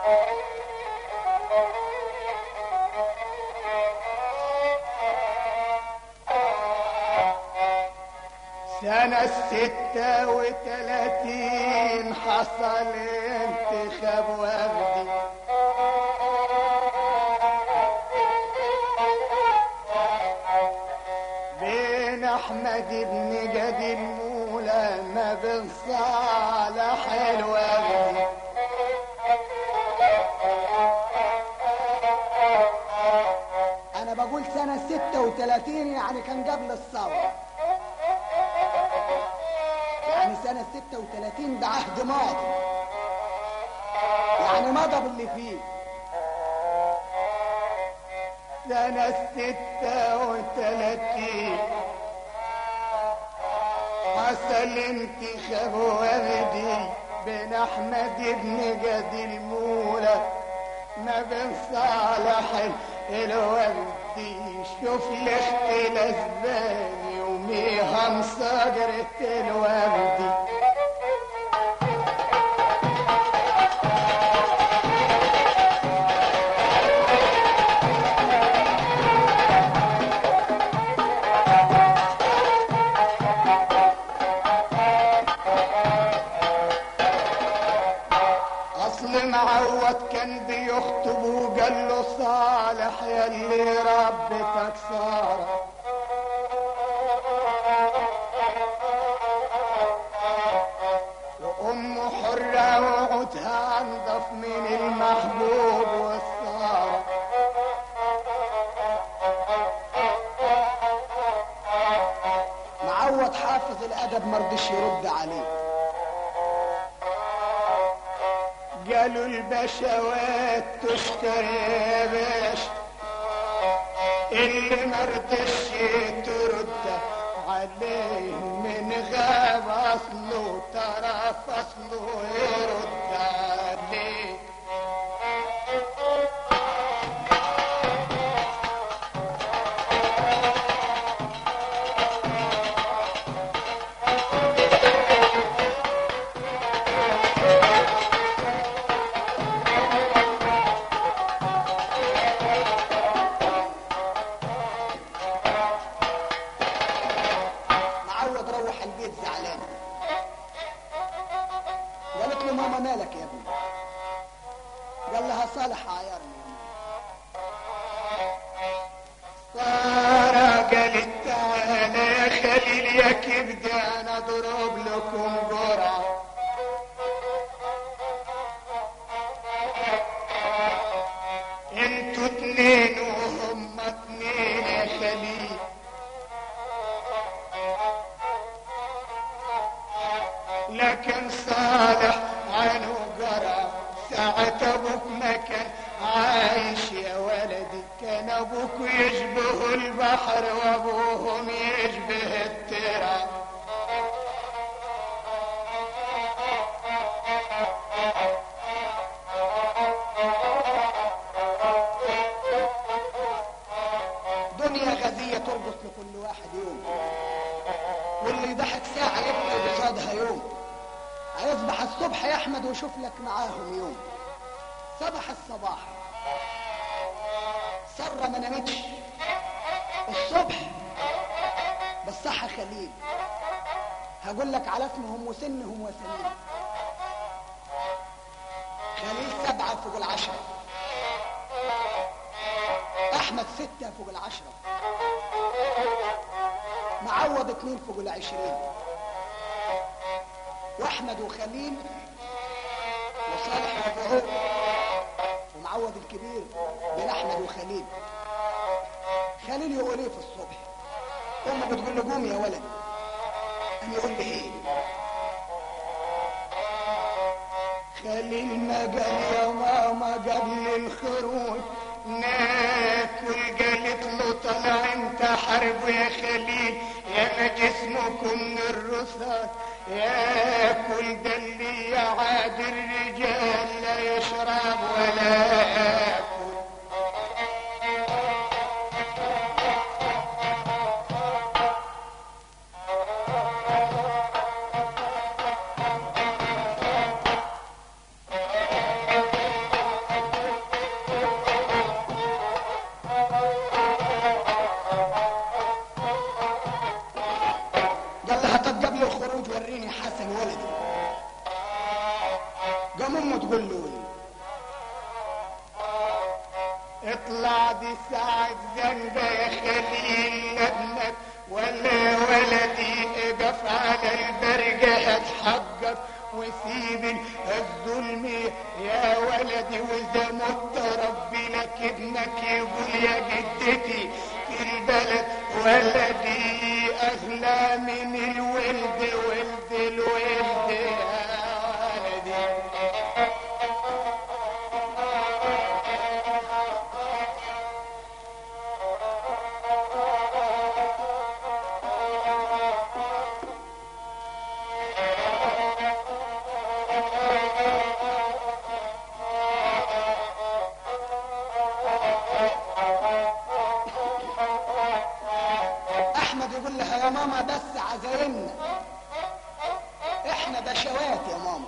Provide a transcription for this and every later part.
سنة ستة وتلاتين حصل انتخاب وفدي بين احمد بن جد المولى ما بين صالح الوفدي انا بقول سنة 36 يعني كان قبل الثورة يعني سنة 36 ده عهد ماضي يعني مضى باللي فيه سنة ستة وتلاتين حصل انتخاب وفدي بين احمد بن جد المولى ما بين صالح الوردي شوف الاختلاف بين يوميها مصاجرة الوردي اصل معوض كان بيخطب وقال له صالح يلي ربتك ساره وام حره وعودها انضف من المحبوب والساره معوض حافظ الادب مرضيش يرد عليه قالوا البشوات تشتري يا باشا اللي مرضش ترد عليه من غاب اصله ترى فصله يرد عليه معوض روح البيت زعلان قالت له ماما مالك يا ابني قال لها صالح عيارني سارة قالت تعالى يا خليل يا كبد انا اضرب لكم جرعة انتوا اتنين وهم اتنين يا خليل لكن صالح عنه قرا ساعة ابوك ما كان عايش يا ولدي كان ابوك يشبه البحر وابوهم يشبه التراب دنيا غازية تربط لكل واحد يوم واللي ضحك ساعة يبقى قصادها يوم هيصبح الصبح يا احمد وشوف لك معاهم يوم صبح الصباح سرة ما نامتش الصبح بالصحة خليل هقول لك على اسمهم وسنهم وسنين خليل سبعة فوق العشرة احمد ستة فوق العشرة معوض اتنين فوق العشرين واحمد وخليل وصالح وفهو ومعوض الكبير بين احمد وخليل خليل يقول ايه في الصبح امه بتقول له قوم يا ولد قام يقول لي ايه خليل ما قال يا ماما قبل الخروج ناكل قالت له طلع انت حرب يا خليل يا ما جسمكم من الرصاص ياكل ده اللي يعاد الرجال لا يشرب ولا ياكل اطلع دي ساعة زنبة يا خليل ابنك ولا ولدي اقف على البرجة هتحجر وسيب الظلم يا ولدي واذا مت ربي لك ابنك يقول يا جدتي في البلد ولدي اغلى من الولد ولد الولد يا ولدي احمد يقول لها يا ماما بس عزايمنا احنا بشوات يا ماما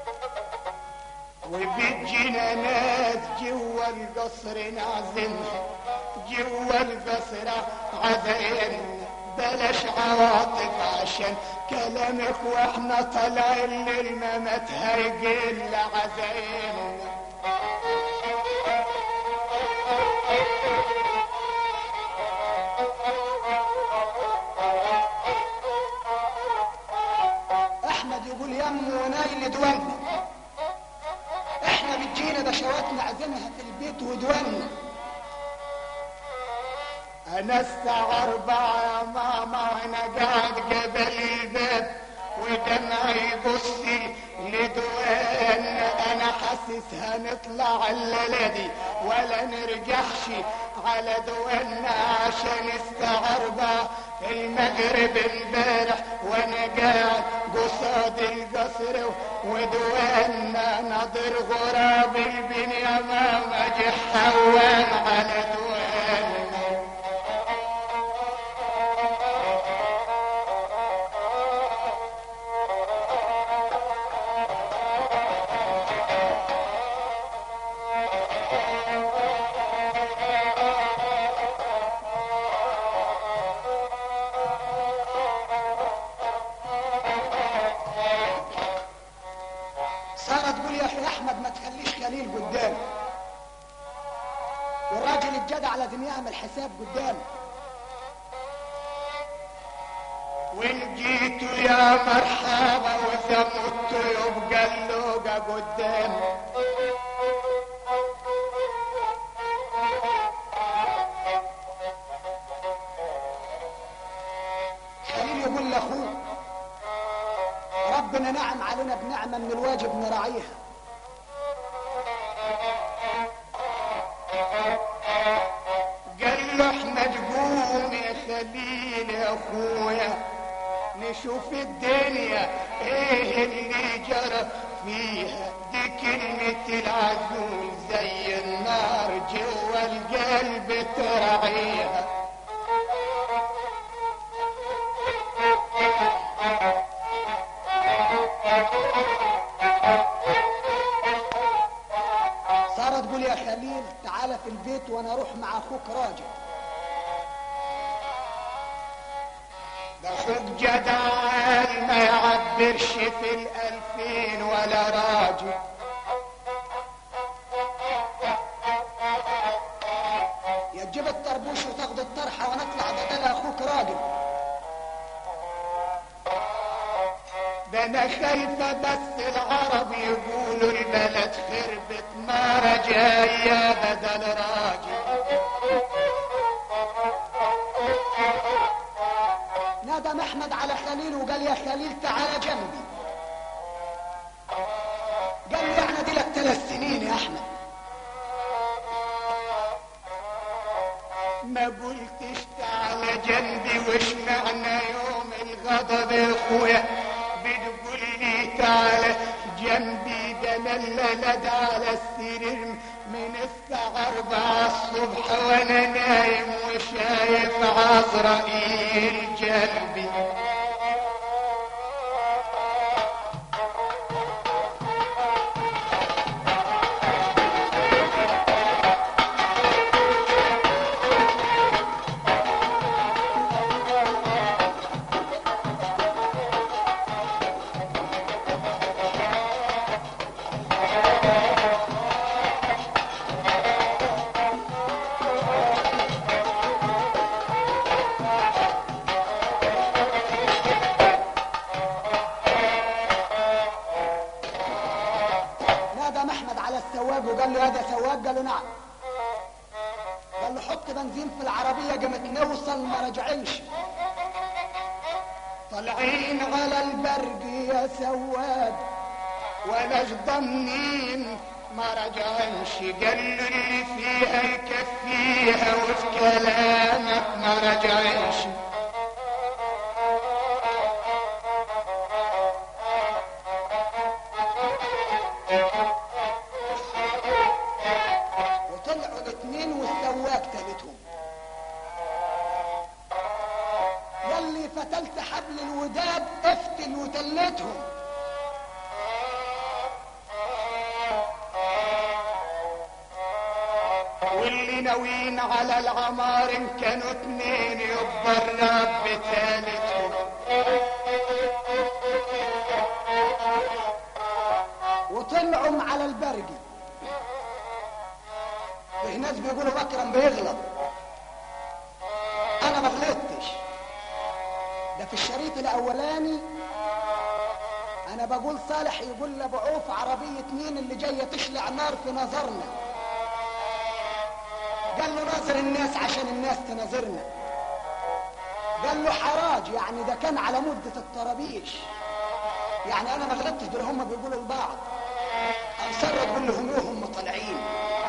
وبتجينا ناس جوا القصر نعزمها جوا القصر عزايمنا بلاش عواطف عشان كلامك واحنا طالعين للممات هيجينا عزايمنا احمد يقول يم ونايل دولنا احنا بتجينا بشوات نعزمها في البيت ودولنا انا الساعة اربعة يا ماما وانا قاعد قبل الباب ودمعي يبصي لدوان انا حاسس هنطلع الليلة دي ولا نرجعش على دوانا عشان الساعة اربعة المغرب امبارح وانا قاعد قصاد القصر ودوانا ناظر غراب البن يا ماما جه حوان على دوانا سارة تقول يا اخي احمد ما تخليش خليل قدامي والراجل الجدع لازم يعمل حساب قدامي وان جيتوا يا مرحبا واذا متوا يبقى اللوقا قدامي خليل يقول لاخوه ربنا نعم علينا بنعمة من الواجب نراعيها قال له احنا تقوم يا خليل يا اخويا نشوف الدنيا ايه اللي جرى فيها دي كلمة العزول زي النار جوا القلب ترعيها سارة تقول يا خليل تعالى في البيت وانا اروح مع اخوك راجل ده اخوك جدعان ما يعبرش في الالفين ولا راجل يا تجيب الطربوش وتاخد الطرحة ونطلع بدل اخوك راجل ده انا خايفة بس العرب يقولوا البلد خربت مرة جاية بدل راجل ندم احمد على خليل وقال يا خليل تعالى جنبي قال لي يعني دي لك ثلاث سنين يا احمد ما قلتش تعالى جنبي وش معنى يوم الغضب يا اخويا بتقول لي تعالى جنبي ده انا اللي على السرير من الساعة أربعة الصبح وأنا نايم وشايف عزرائيل جنبي السواق وقال له هذا سواق قال له نعم قال له حط بنزين في العربية قامت نوصل ما رجعلش طالعين على البرق يا سواد ولاش ضمنين ما رجعنش قال له اللي فيها يكفيها وفي كلامك ما رجعنش وطلعوا الاثنين والسواق تالتهم يلي فتلت حبل الوداد افتل وتلتهم واللي ناويين على العمار إن كانوا اتنين يبقى الرب تالتهم وطلعوا على البرقي في ناس بيقولوا مكرم بيغلط انا ما غلطتش ده في الشريط الاولاني انا بقول صالح يقول لابو عوف عربية مين اللي جاية تشلع نار في نظرنا قال له ناظر الناس عشان الناس تناظرنا قال له حراج يعني ده كان على مدة الطرابيش يعني انا ما غلطتش دول هم بيقولوا لبعض اصر تقول لهم ايه هم طالعين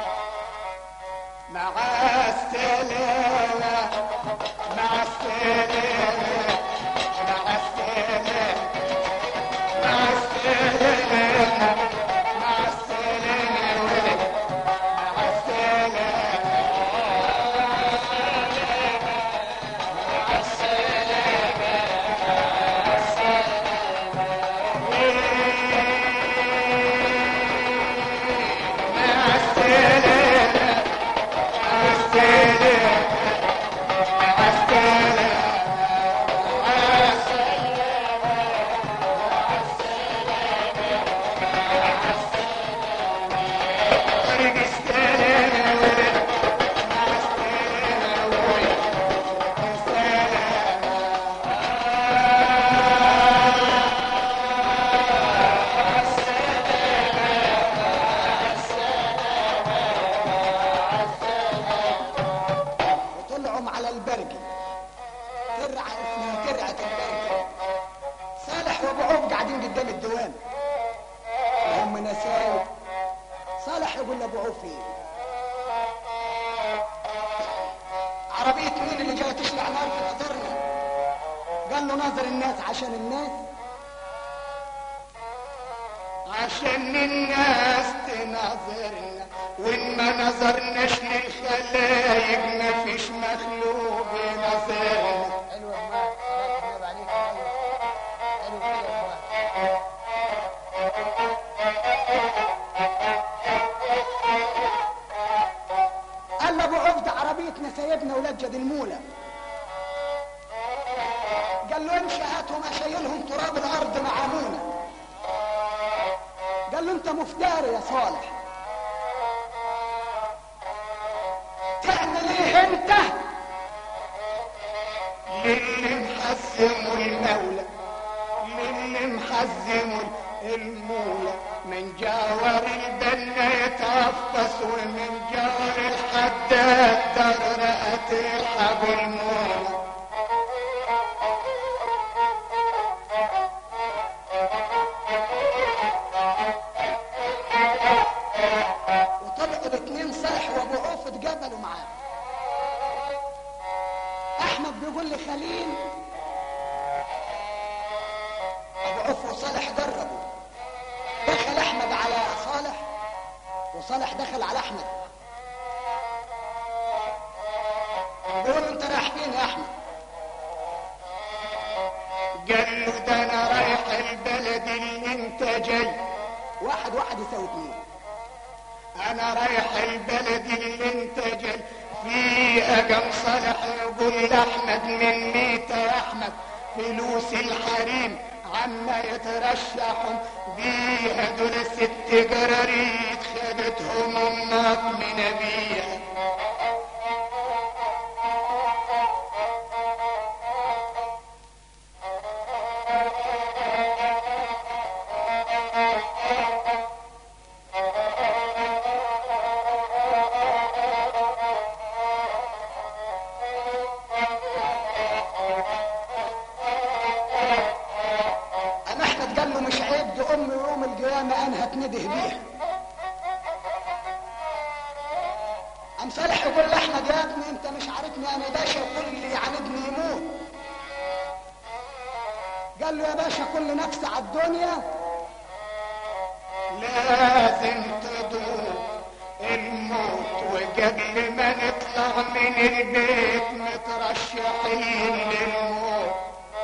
مع السلامة مع السلامة مع السلامة مع السلامة مع السلامة ولد مع السلامة مع السلامة مع السلامة مع السلامة مع السلامة طريق السلامة ولد مع السلامة ولد مع السلامة وطلعوا على البرقي ترعة اسمها ترعة البرقي صالح وابو عوف قاعدين قدام الديوان وهم نسايب صالح يقول لابو عوف ايه عربية مين اللي جاية تشلع نار في نظرنا قال له ناظر الناس عشان الناس عشان الناس تناظرنا وان ما نظرناش للخلايق ما فيش مخلوق يناظرنا حلو يا جماعة صلاة النبي عليك حلو كده يا جماعة قال له ابو عبد عربيتنا سيدنا ولاد جد المولى قال له امشي هاتهم اشيلهم تراب الارض مع منى قال له انت مفتري يا صالح تعمل ايه انت للي محزموا المولى للي محزموا المولى من جاور البنا يتعفس ومن جاور الحداد درقت الحب المولى وطلعوا الاثنين صالح وابو عوف اتقابلوا معاه احمد بيقول لي خليل ابو عوف وصالح جربوا دخل احمد على صالح وصالح دخل على احمد بيقول له انت رايح فين يا احمد قال له ده انا رايح البلد اللي انت جاي واحد واحد يساوي اثنين انا رايح البلد اللي انت جاي فيه قام صالح يقول لاحمد من ميت يا احمد فلوس الحريم عما يترشحهم بيها دول ست جراريت خدتهم امك من ابيها عم صالح يقول لاحمد يا ابني انت مش عارفني انا باشا كل اللي يعاندني يموت قال له يا باشا كل نفس على الدنيا لازم تدوم الموت وقبل ما نطلع من البيت مترشحين للموت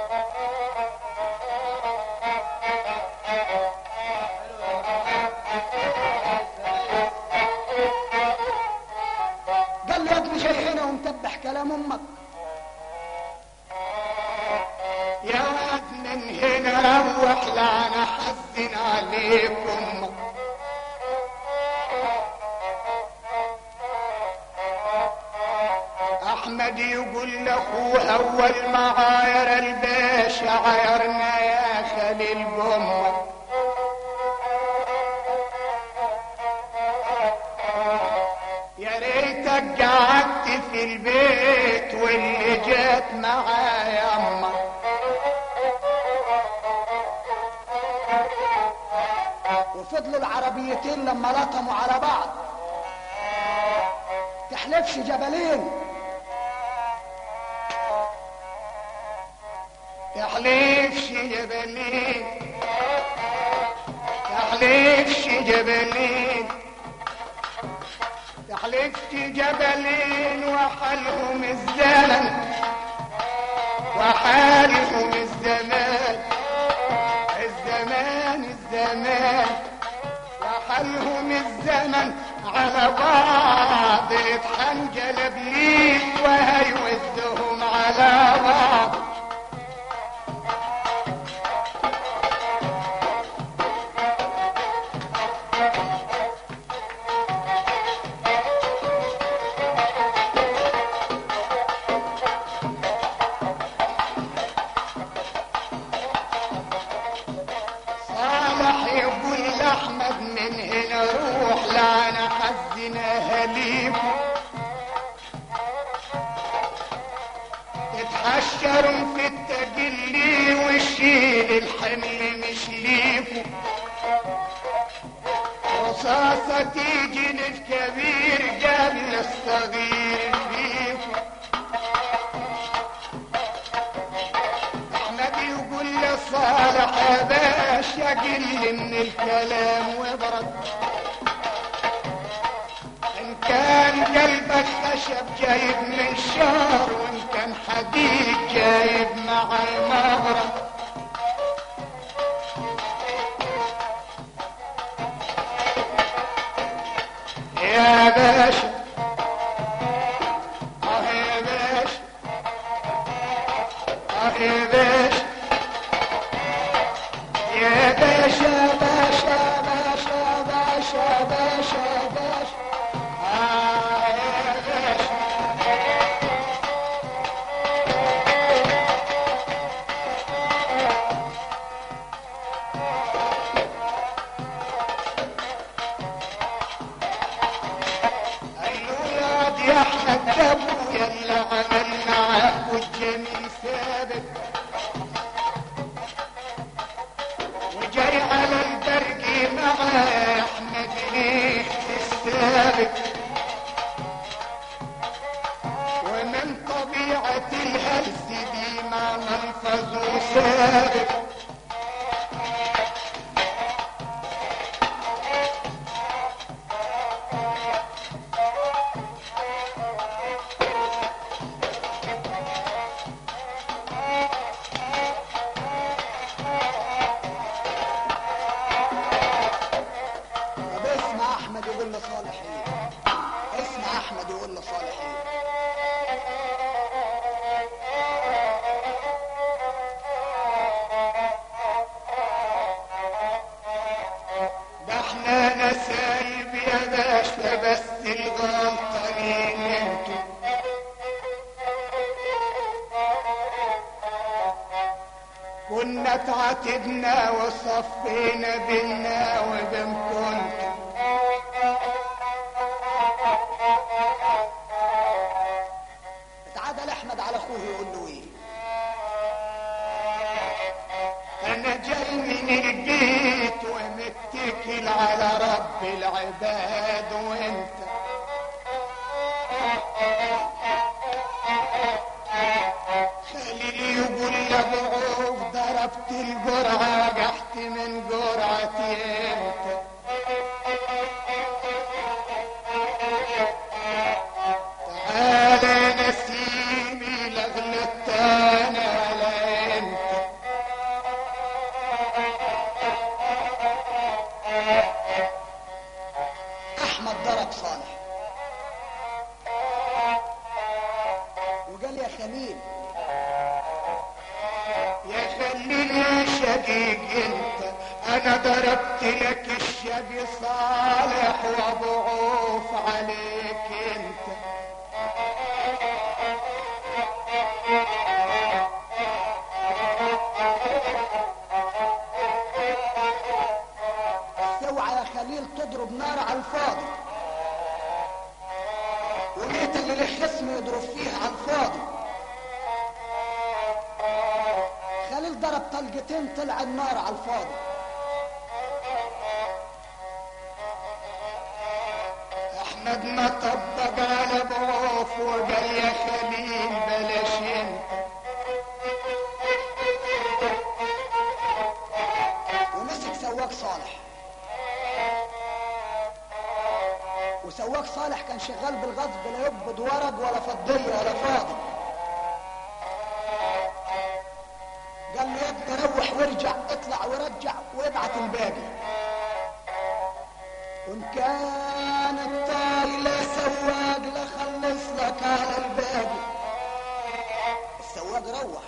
قال له يا ابني جاي هنا ومتبح كلام امك يا واد من هنا روح لا انا حزن عليكم احمد يقول لاخوه اول ما عاير الباشا عايرنا يا خليل بامك يا ريتك قعدت في البيت واللي جات معايا امك وفضلوا العربيتين لما لطموا على بعض تحلفش جبلين تحليفش جبلين تحليفش جبلين تحليفش جبلين وحالهم الزمن وحالهم الزمان الزمان الزمان وحالهم الزمن على بعض اتحنجل بليك وهيوزهم على بعض صالح يقول لاحمد من هنا روح لا انا حزن اهاليكم تتحشروا في التجلي وشيل الحمل مش ليكم رصاصة تيجي للكبير قبل الصغير فيكم احمد يقول لصالح يا باشا قل من الكلام وابرد ان كان قلبك خشب جايب من شهر وان كان حديد جايب مع المغرب يا باشا اه يا باشا اه يا باشا يا باشا باشا باشا باشا باشا باشا آه يا باشا الولاد يا احمد ابويا اللي عمل معاك والجميل ثابت وجاي على البرق مع احمد ليه الثابت ومن طبيعة الهلس دي ما منفذه ثابت طب اسمع احمد يقول لصالح ايه اسمع احمد يقول لصالح ايه ده احنا نسايب يا باشا بس الغلطانين انتوا كنا تعاتبنا وصفينا بينا وبين كنتوا اتعدل احمد على اخوه يقول له ايه انا جاي من البيت ومتكل على رب العباد وانت ضرب صالح وقال يا خليل يا خليني شقيق انت انا ضربت لك الشقي صالح وابعوف عليك انت بس اوعى يا خليل تضرب نار على الفاضي وانت اللي له خصم يضرب فيه على الفاضي خليل ضرب طلقتين طلع النار على الفاضي احمد ما طبق على بعوف وقال يا خليل بلاش انت ومسك سواق صالح وسواق صالح كان شغال بالغصب لا يقبض ورق ولا فضية ولا فاضي قال له يا ابني روح وارجع اطلع ورجع وابعت الباقي وان كانت طايلة سواق لخلص لك على الباقي السواق روح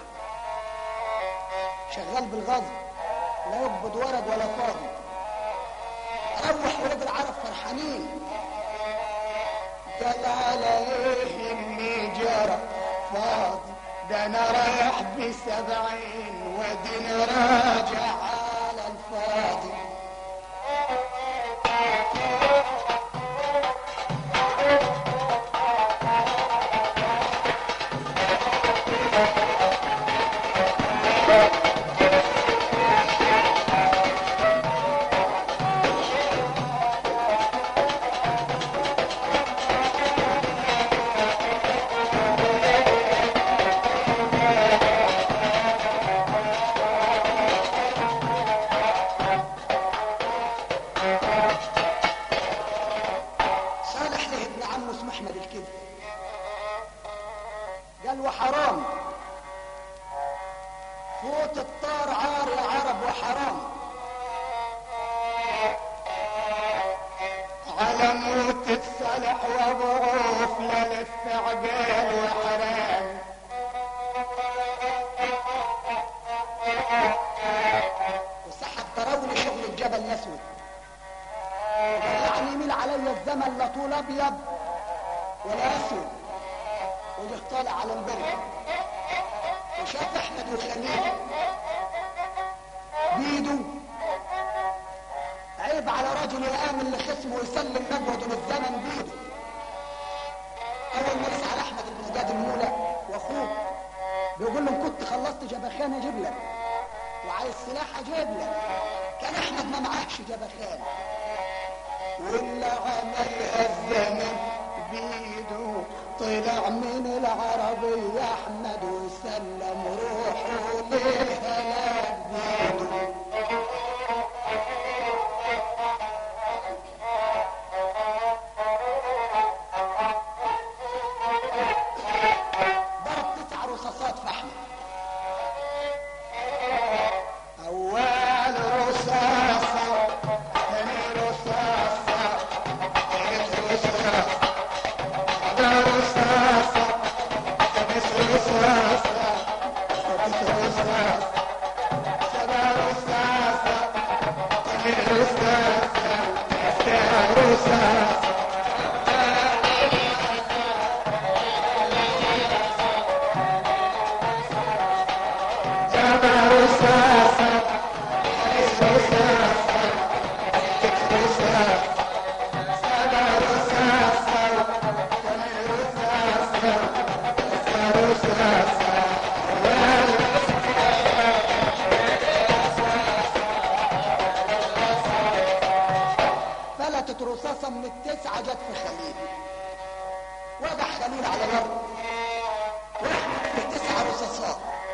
شغال بالغصب لا يقبض ورق ولا فاضي روح ولاد العرب فرحانين قال عليه اني جرى فاضي ده انا رايح بسبعين ودين راجع على الفاضي صالح له ابن عمه اسمه احمد الكذب قال وحرام فوت الطار عار يا عرب وحرام على موت الصلح وابعوف لا للثعقال وحرام وسحب تراولي شغل الجبل الاسود يعني يميل علي الزمن لا طول ابيض ولا اسود وجه طالع على البر وشاف احمد وخليل بيده عيب على رجل يامن لخصمه ويسلم مجهده للزمن بيده اول ما يسال احمد بن زياد المولى واخوه بيقول له إن كنت خلصت جبخان اجيب لك وعايز سلاح اجيب لك كان احمد ما معاهش جبخان واللي عملها الزمن بيده طلع من العربية احمد وسلم روحه للهلاك بيده ضرب تسع رصاصات في احمد أول رصاصة ثاني رصاصة ثالث رصاصة رابع رصاصة خامس رصاصة سادس رصاصة سبع رصاصة ثامن رصاصة تسع رصاصة سبع رصاصة خامس رصاصة ست رصاصة سبع رصاصة ثمان رصاصة تسع رصاصة فلتت رصاصة من التسعة جت في خليل وقع خليل على الأرض واحمد في تسع رصاصات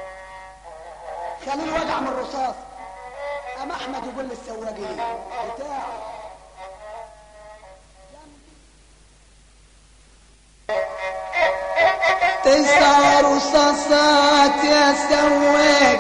خليل وقع من الرصاص قام احمد يقول للسواقين بتاعه تسع رصاصات يا سواق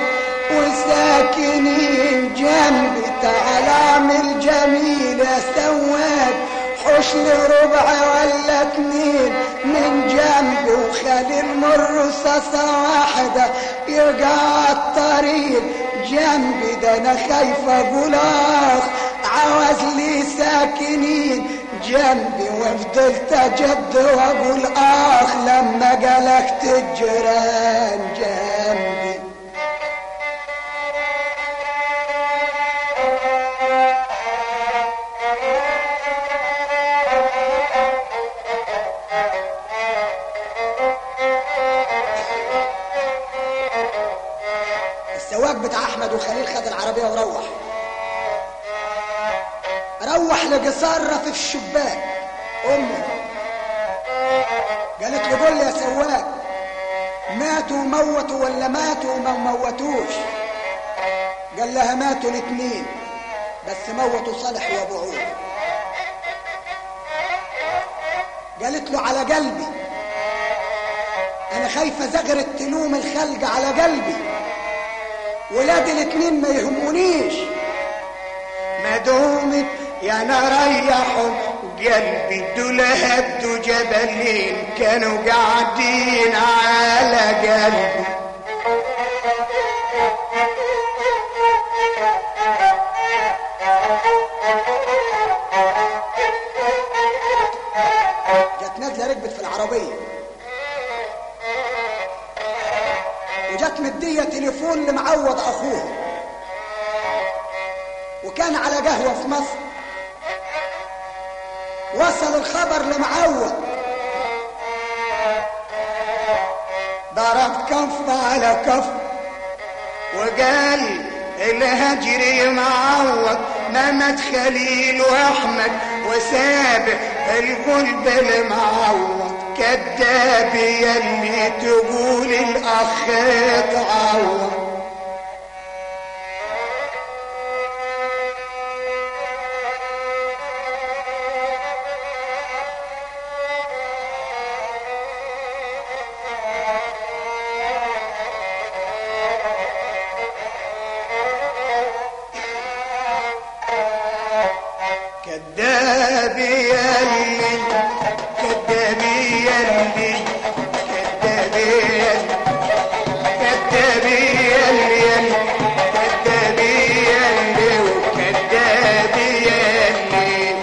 وساكنين جنبي تعال اعمل جميل يا سواق يجوش لي ربع ولا اتنين من جنبي وخليل من رصاصة واحدة يقع الطريق جنبي ده انا خايفة اقول اخ عاوز لي ساكنين جنبي وفضلت اجد واقول اخ لما جلكت الجيران جنبي السواق بتاع احمد وخليل خد العربيه وروح روح لقصارة في الشباك امه قالت له قول لي يا سواق ماتوا وموتوا ولا ماتوا وما موتوش قال لها ماتوا الاثنين بس موتوا صالح وابو عود قالت له على قلبي انا خايفه زغرة تلوم الخلق على قلبي ولاد الاتنين ما يهمونيش ما دومت يا نار ريحوا قلبي دول هدوا جبلين كانوا قاعدين على قلبي جت نازله ركبت في العربيه وجت مديه تليفون لمعوض اخوها وكان على قهوه في مصر وصل الخبر لمعوض ضرب كف على كف وقال الهجري معوض ممت خليل واحمد وسابق القلب المعوض كذاب يلي تقول الاخ تعوض كذاب يلي كذاب يلي كذاب يلي كذاب يلي كذاب يلي وكذاب يلي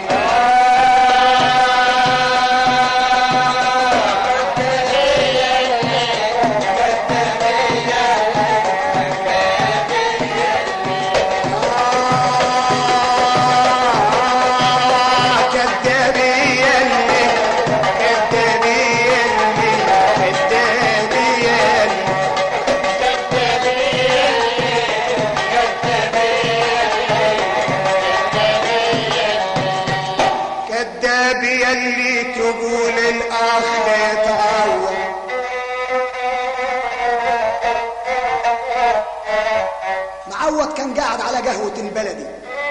كذاب يلي كذاب يلي كذاب يلي كذاب يلي تقول الاخ يتعوض معوض كان قاعد على قهوة البلدي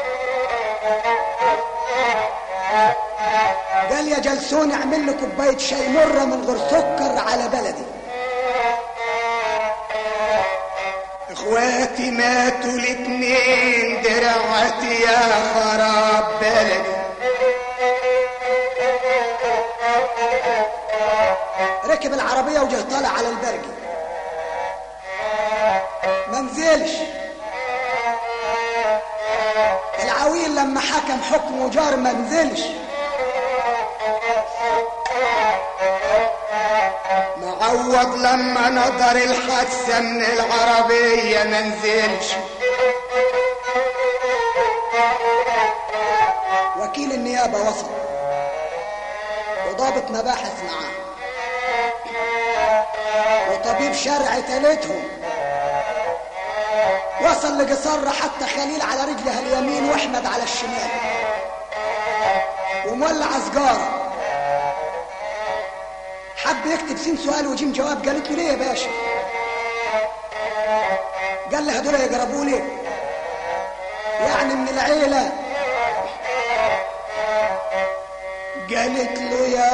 قال يا جلسون اعمل لي كوباية شاي مرة من غير سكر على بلدي اخواتي ماتوا الاتنين درعتي يا خراب بلدي ركب العربية وجه طالع على البرجي ما نزلش العويل لما حكم حكم وجار ما نزلش معوض لما نظر الحادثة من العربية ما نزلش وكيل النيابة وصل وضابط مباحث معاه وطبيب شرع تالتهم وصل لقصر حتى خليل على رجلها اليمين واحمد على الشمال ومولع سجارة حب يكتب سين سؤال وجيم جواب قالت له ليه يا باشا قال لها دول يقربوا لي يعني من العيله قالت له يا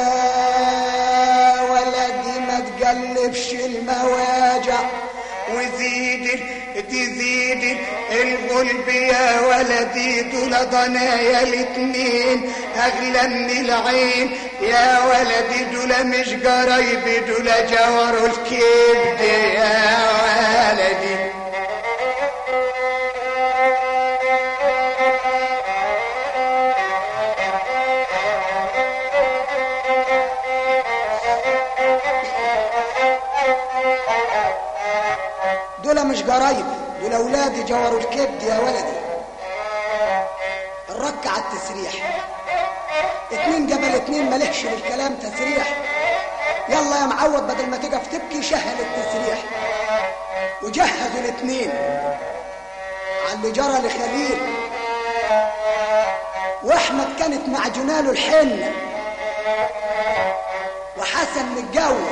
ولدي ما تقلبش المواجع وزيد تزيد الغلب يا ولدي دول ضنايا الاتنين اغلى من العين يا ولدي دول مش قرايبي دول جوار الكبد يا ولدي دول مش قرايب دول اولادي جوروا الكبد يا ولدي الرك على التسريح اتنين جبل اتنين ملهش للكلام تسريح يلا يا معود بدل ما تقف تبكي شهل التسريح وجهزوا الاتنين على اللي جرى لخليل واحمد كانت معجونه له الحنه وحسن متجوز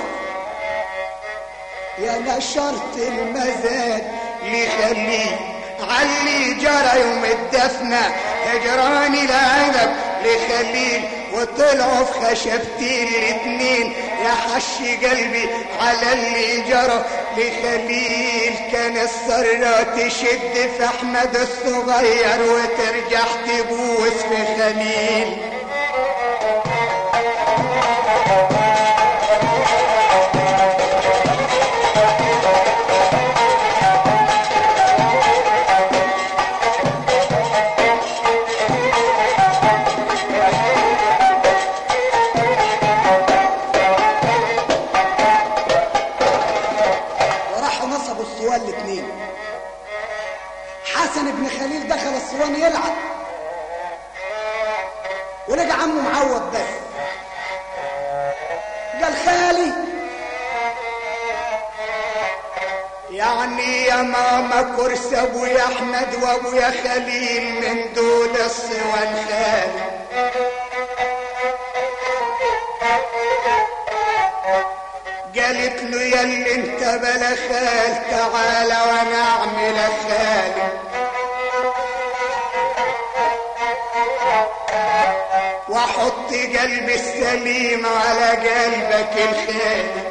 يا نشرت المزاد لخليه علي جرى يوم الدفنة هجراني العنب لخليل وطلعوا في خشبتي الاتنين يا حش قلبي على اللي جرى لخليل كان السرة تشد في احمد الصغير وترجع تبوس في خليل وراحوا نصبوا الصوان الاتنين حسن بن خليل دخل الصوان يلعب ولقى عمه معوض بس قال خالي يعني يا ماما كرس ابويا احمد وابويا خليل من دول الصوان خالي قالت له يا اللي انت بلا خال تعالى وانا اعمل خالي واحط قلبي السليم على قلبك الخالي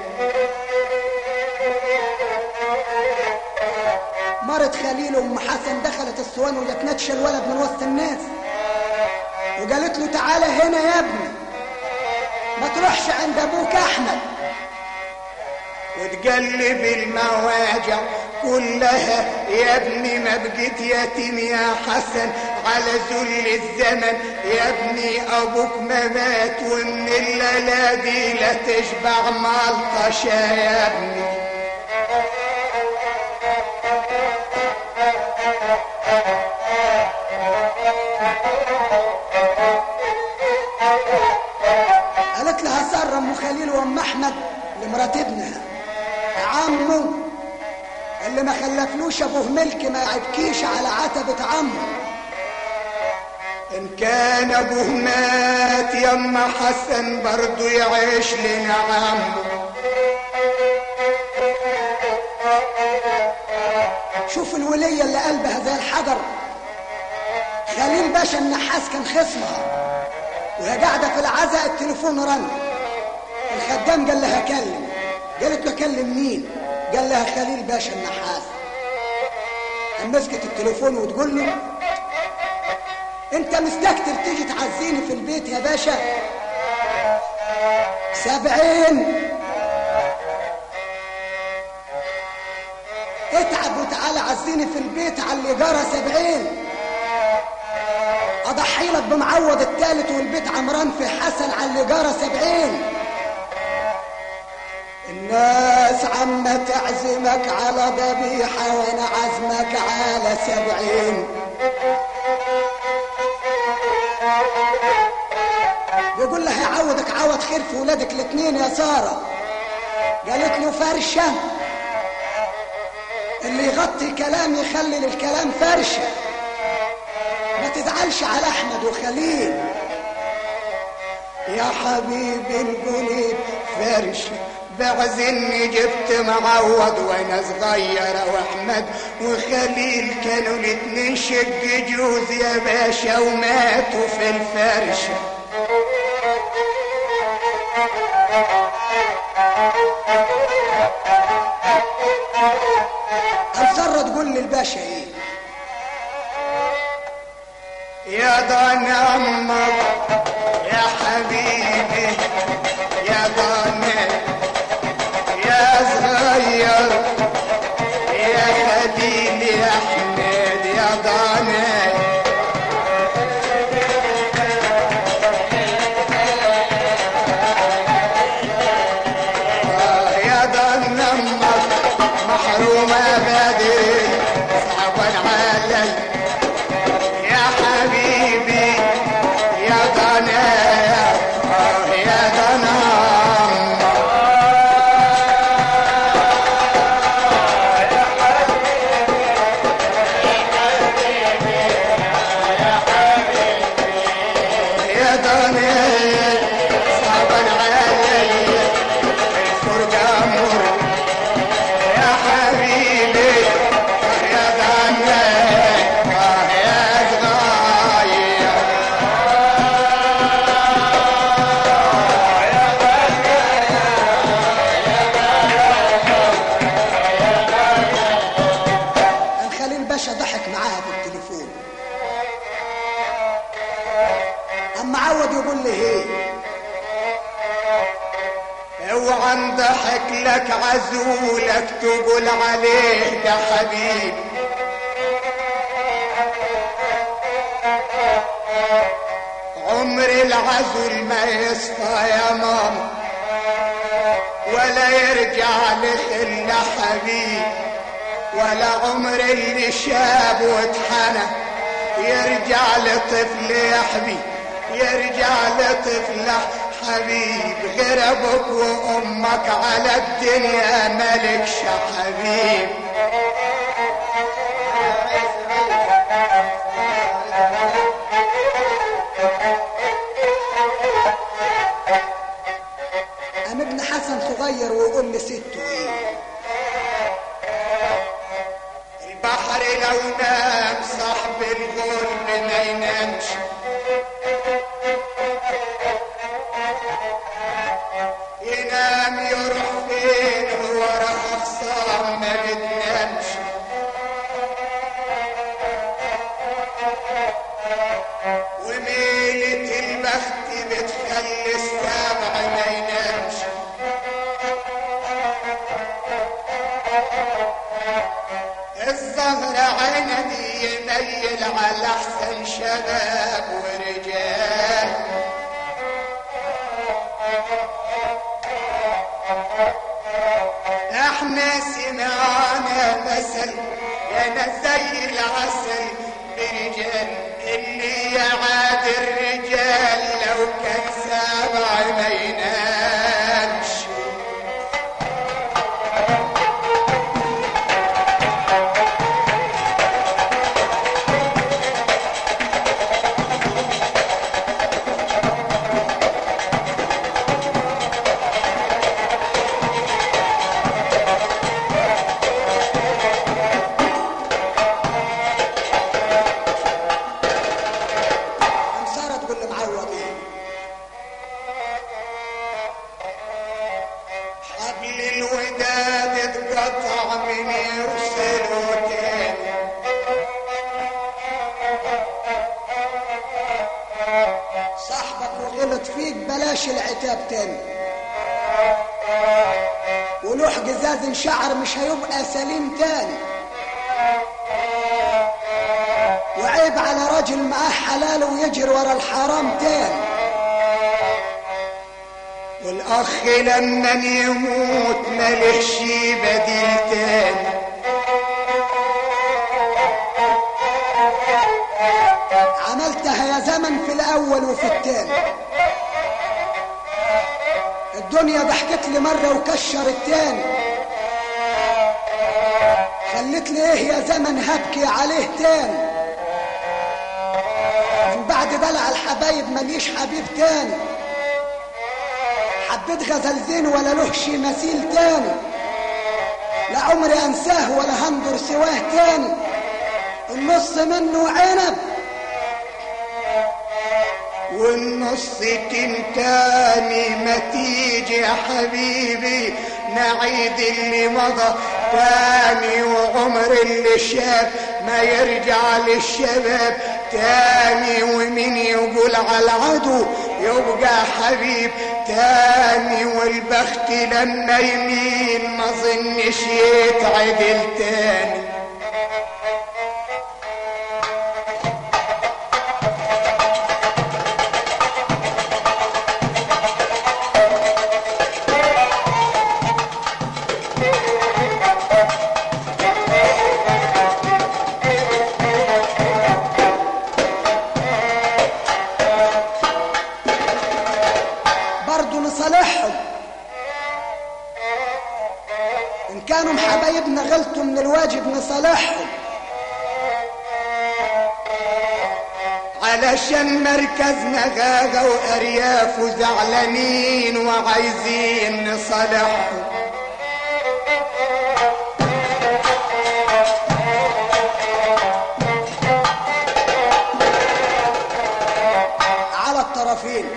مرت خليل ام حسن دخلت الصوان وجت نتش الولد من وسط الناس وقالت له تعالى هنا يا ابني ما تروحش عند ابوك احمد وتقلب المواجع كلها يا ابني ما بقيت يتيم يا حسن على ذل الزمن يا ابني ابوك ما مات ومن الليله دي لا تشبع ملطشه يا ابني قالت لها سارة ام خليل وام احمد لمرات ابنها عمه اللي ما خلفلوش ابوه ملك ما يعبكيش على عتبة عمه ان كان ابوه مات يما حسن برضو يعيش لنا عمه شوف الولية اللي قلبها زي الحجر خليل باشا النحاس كان خصمها وهي قاعدة في العزاء التليفون رن الخدام قال لها كلم قالت له كلم مين قال لها خليل باشا النحاس قام مسكت التليفون وتقول له انت مستكتر تيجي تعزيني في البيت يا باشا سبعين اتعب وتعالى عزيني في البيت على اللي جرى سبعين اضحي لك بمعوض التالت والبيت عمران في حسن على اللي جرى سبعين الناس عم تعزمك على ذبيحة وانا عزمك على سبعين بيقول لها يعوضك عوض خير في ولادك الاتنين يا سارة قالت له فرشة اللي يغطي كلام يخلي للكلام فرشة ما تزعلش على احمد وخليل يا حبيبي القليب فرش بعزني جبت معوض وانا صغيرة واحمد وخليل كانوا الاتنين شق جوز يا باشا وماتوا في الفرشة هل سارة تقول اقول للباشا ايه يا ضن امك يا حبيبي يا ضن يا صغير يا خليل يا حميد يا ضن آه يا ضن امك محرومه بدري صعبا علي يا حبيبي يا ضنا آه يا ضنا يا ضنا صعبا علي الفرقة مر يا حبيبي يا ضنا آه يا صغير الخليل باشا ضحك معاها بالتليفون اما عود يقول لي ايه اوعى ضحك لك عزولك تقول عليه ده حبيب عمر العزل ما يصفى يا ماما ولا يرجع لخل حبيب ولا عمر اللي شاب واتحنى يرجع لطفل يحبي يرجع لطفل حبيب غير ابوك وامك على الدنيا ملكش حبيب قام ابن حسن صغير ويقول لسته ايه البحر لو نام صاحب الغرب ما ينامش ينام يروح فين هو راح خصام ما بتنامش وميلة البخت بتخلي السبع ما ينامش الظهر عندي يميل على احسن شباب ورجال احنا سمعنا مثل يا ناس زي العسل برجال اللي يعاد الرجال لو كان سبع ما ينامش قام ساره تقول لمعوض ايه حبل الوداد اتقطع من يرسله تاني صاحبك وغلط فيك بلاش العتاب تاني ولوح جزاز شعر مش هيبقى سليم تاني وعيب على راجل معاه حلال ويجري ورا الحرام تاني والاخ لما يموت ملهش بديل تاني عملتها يا زمن في الاول وفي التاني الدنيا ضحكت لي مرة وكشر التاني خلت لي ايه يا زمن هبكي عليه تاني من بعد دلع الحبايب مليش حبيب تاني حبيت غزل زين ولا لهش مثيل تاني لا عمري انساه ولا هنظر سواه تاني النص منه عنب والنص تنتاني ما تيجي يا حبيبي نعيد اللي مضى تاني وعمر اللي شاف ما يرجع للشباب تاني ومين يقول على العدو يبقى حبيب تاني والبخت لما يميل ما ظنش يتعدل تاني برضو نصالحهم ان كانوا حبايبنا غلطوا من الواجب نصالحهم علشان مركزنا غاغا وارياف وزعلانين وعايزين نصالحهم على الطرفين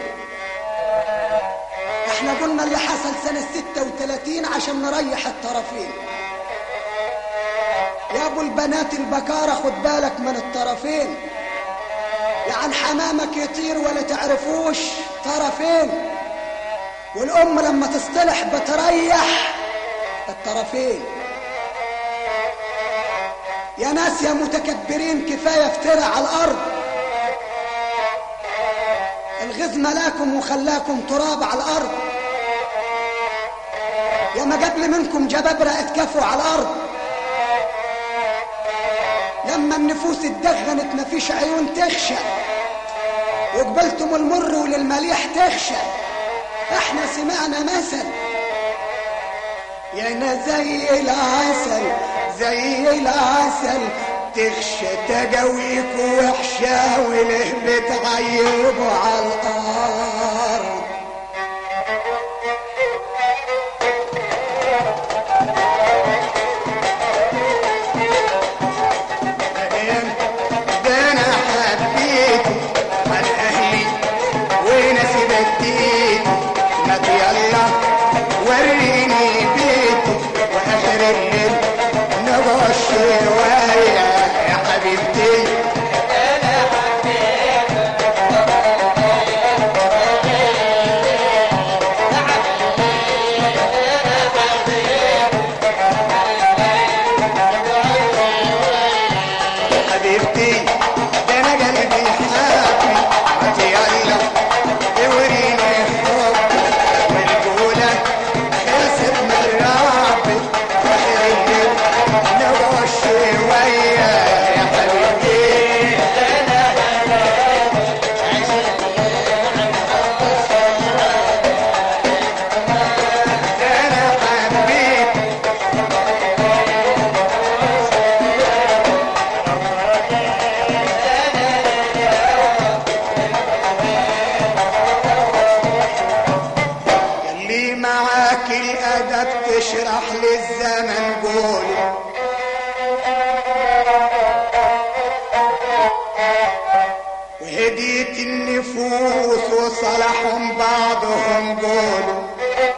احنا قلنا اللي حصل سنة 36 عشان نريح الطرفين يا ابو البنات البكارة خد بالك من الطرفين يعني حمامك يطير ولا تعرفوش طرفين والام لما تصطلح بتريح الطرفين يا ناس يا متكبرين كفاية افترى على الارض الغيظ ملاكم وخلاكم تراب على الارض يا ما قبل منكم جبابرة اتكفوا على الارض لما النفوس اتدغنت مفيش عيون تخشى وقبلتم المر وللمليح تخشى احنا سمعنا مثل يا انا زي العسل زي العسل تخشى تجاويك وحشة وله بتعيبوا على الأرض ده انا حبيته على اهلي وناسي بديته ما يلا وريني بيته واخر الليل نبقى شويه يا حبيبتي حبيبتي ده انا قلبي حافي ما يلا وريني حبك والقولة خلصت من ربي واخر الليل نبقى شويه يا حبيبتي انا حبيت اللي معاك الادب تشرح للزمن قولي وهديت النفوس وصلحهم بعضهم قولوا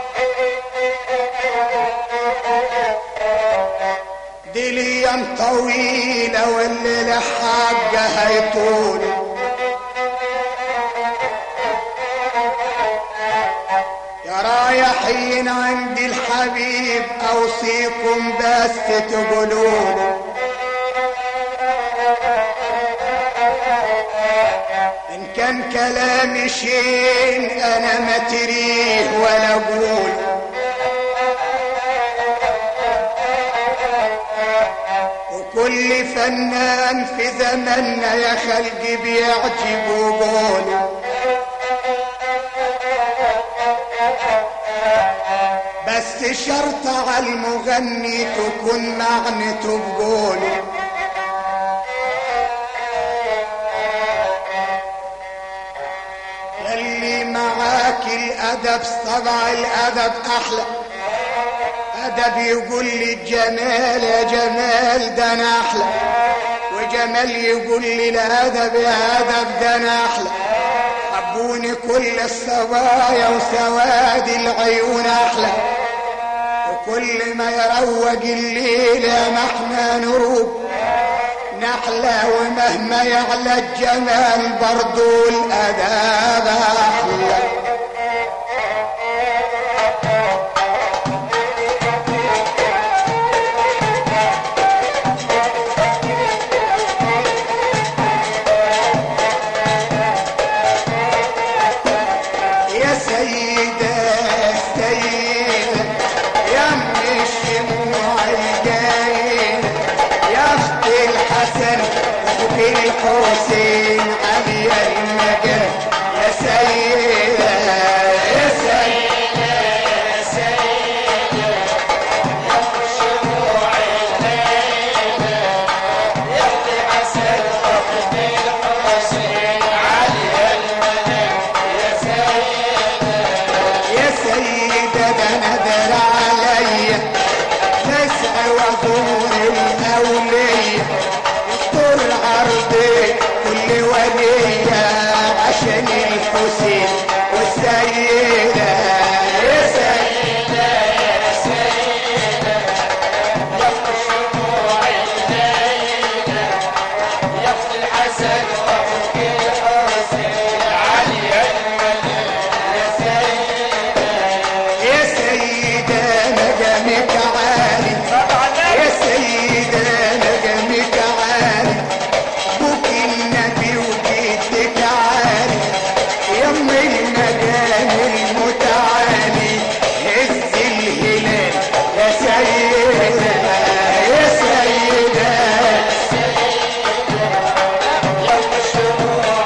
دي ليام طويلة والليلة حاجة هيطولوا يا رايحين عند الحبيب اوصيكم بس تقولوا ان كان كلامي شين انا ما تريه ولا اقول وكل فنان في زمننا يا خلقي بيعجب وقوله بس شرط على المغني تكون معنته بقوله يلي معاك الادب طبع الادب احلى ادب يقول لي الجمال يا جمال ده انا احلى وجمال يقول لي الادب يا ادب ده انا احلى حبوني عيون كل الصبايا وسواد العيون احلى وكل ما يروق الليل ما احنا نروق نحلى ومهما يعلى الجمال برضو الاداب احلى يا سيدة السيدة يا ام الشموع الجايلة يا اخت الحسن اخت الحسين علي المجال يا سيدة يا سيدة يا سيدة يا ام الشموع الليلة يا اخت الحسن اخت الحسين علي المجال يا سيدة يا سيدة ده نذر عليا نسأل وزور الأولية طول عرضي كل ولية عشان الحسين والسيدة يا سيدة يا سيدة يا أخت الشموع الليلة يا أخت الحسن وأخوك الحسين علي الملك يا سيدة يا سيدة مقامك عالي يا سيدة مقامك عالي ابوك النبي وجدك عالي يا ام المقام المتعالي هز الهلال يا سيدة يا سيدة يا ام الشموع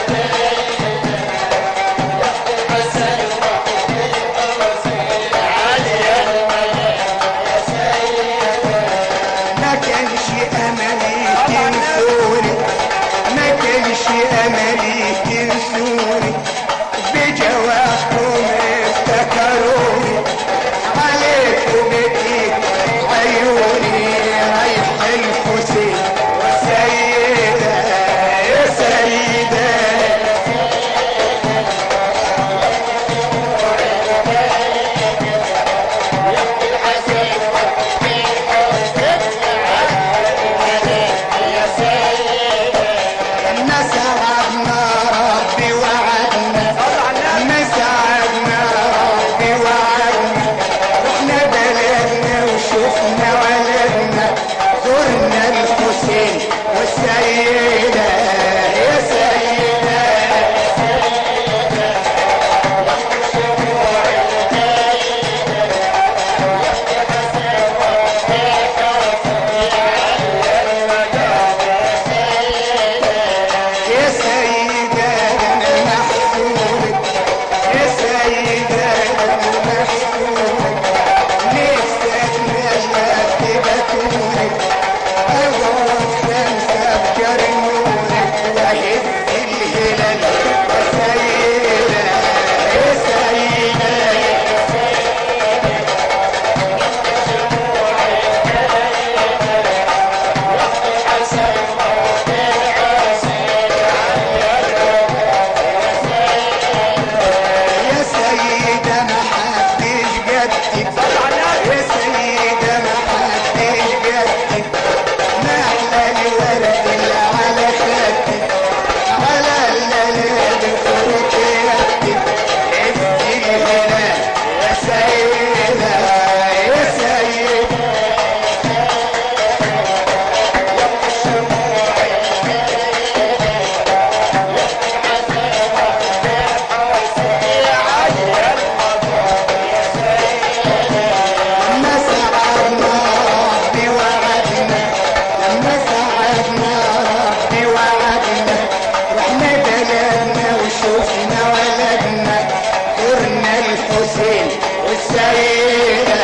ما كانش املي تنسوني ما كانش املي تنسوني بجوابكم افتكروني عليكم اكيد عيوني رايح الحسين وسيدة يا سيدة الناس وعدنا ربي وعدنا الناس وعدنا ربي وعدنا رحنا بلدنا وشفنا ولدنا زرنا الحسين والسيدة يا سيدة يا سيدة أنا محسوبك يا سيدة أنا محسوبك نفسك لما تبكونك أغرق خمسة بجرنونك وهز الهلال يا سيدة يا سيدة يا سيدة ما حدش جدك يا سيدة ما حدش جدك ما أحلى الورد اللي على خدك على الليل بخروج يدك ادي الهلال يا سيدة يا سيدة لما سعدنا ربي وعدنا لما سعدنا ربي وعدنا رحنا بلدنا وشوفنا ولدنا زرنا الحسين والسيدة